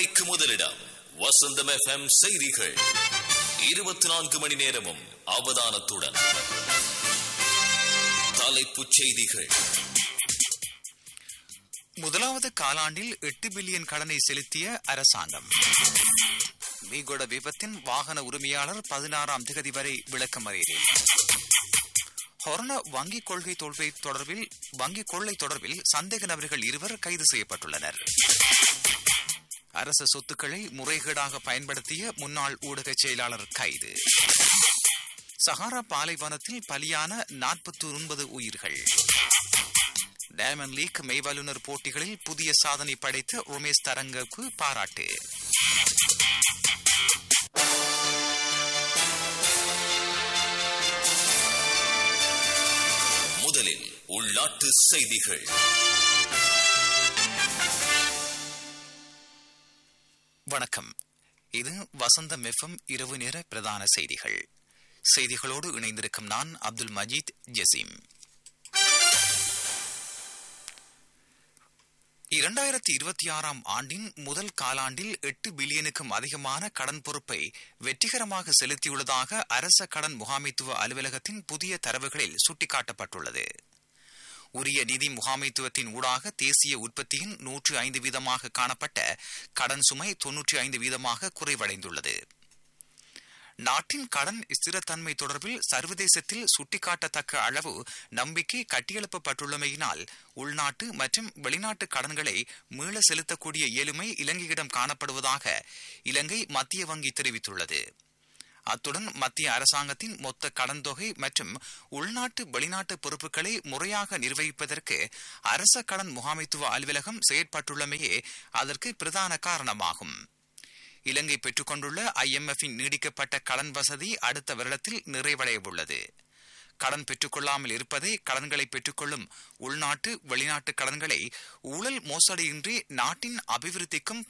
மணிக்கு முதலிடம் வசந்தம் எஃப்எம் செய்திகள் இருபத்தி நான்கு மணி நேரமும் அவதானத்துடன் தலைப்புச் செய்திகள் முதலாவது காலாண்டில் எட்டு பில்லியன் கடனை செலுத்திய அரசாங்கம் மீகொட விபத்தின் வாகன உரிமையாளர் பதினாறாம் திகதி வரை விளக்கமறியலில் ஹொர்ன வங்கிக் கொள்கை தோல்வி தொடர்பில் வங்கிக் கொள்ளை தொடர்பில் சந்தேக நபர்கள் இருவர் கைது செய்யப்பட்டுள்ளனர் அரசு சொத்துக்களை முறைகேடாக பயன்படுத்திய முன்னாள் ஊடக செயலாளர் கைது சஹாரா பாலைவனத்தில் பலியான நாற்பத்தி ஒன்பது உயிர்கள் டயமண்ட் லீக் மெய்வல்லுநர் போட்டிகளில் புதிய சாதனை படைத்த உமேஷ் தரங்கக்கு பாராட்டு முதலில் உள்நாட்டு செய்திகள் வணக்கம் இது வசந்தம் எஃப்எம் இரவு நேர பிரதான செய்திகள் செய்திகளோடு இணைந்திருக்கும் நான் அப்துல் மஜீத் ஜசீம் இரண்டாயிரத்தி இருபத்தி ஆறாம் ஆண்டின் முதல் காலாண்டில் எட்டு பில்லியனுக்கும் அதிகமான கடன் பொறுப்பை வெற்றிகரமாக செலுத்தியுள்ளதாக அரச கடன் முகாமைத்துவ அலுவலகத்தின் புதிய தரவுகளில் சுட்டிக்காட்டப்பட்டுள்ளது உரிய நிதி முகாமைத்துவத்தின் ஊடாக தேசிய உற்பத்தியின் நூற்று ஐந்து வீதமாக காணப்பட்ட கடன் சுமை தொன்னூற்றி ஐந்து வீதமாக குறைவடைந்துள்ளது நாட்டின் கடன் ஸ்திரத்தன்மை தொடர்பில் சர்வதேசத்தில் சுட்டிக்காட்டத்தக்க அளவு நம்பிக்கை கட்டியெழுப்பப்பட்டுள்ளமையினால் உள்நாட்டு மற்றும் வெளிநாட்டு கடன்களை மீள செலுத்தக்கூடிய இயலுமை இலங்கையிடம் காணப்படுவதாக இலங்கை மத்திய வங்கி தெரிவித்துள்ளது அத்துடன் மத்திய அரசாங்கத்தின் மொத்த கடன் தொகை மற்றும் உள்நாட்டு வெளிநாட்டு பொறுப்புகளை முறையாக நிர்வகிப்பதற்கு அரச கடன் முகாமைத்துவ அலுவலகம் செயற்பட்டுள்ளமையே அதற்கு பிரதான காரணமாகும் இலங்கை பெற்றுக்கொண்டுள்ள ஐஎம்எஃப்பின் நீடிக்கப்பட்ட கடன் வசதி அடுத்த வருடத்தில் நிறைவடைய உள்ளது கடன் பெற்றுக்கொள்ளாமல் இருப்பதை கடன்களை பெற்றுக்கொள்ளும் உள்நாட்டு வெளிநாட்டு கடன்களை ஊழல் மோசடியின்றி நாட்டின் அபிவிருத்திக்கும்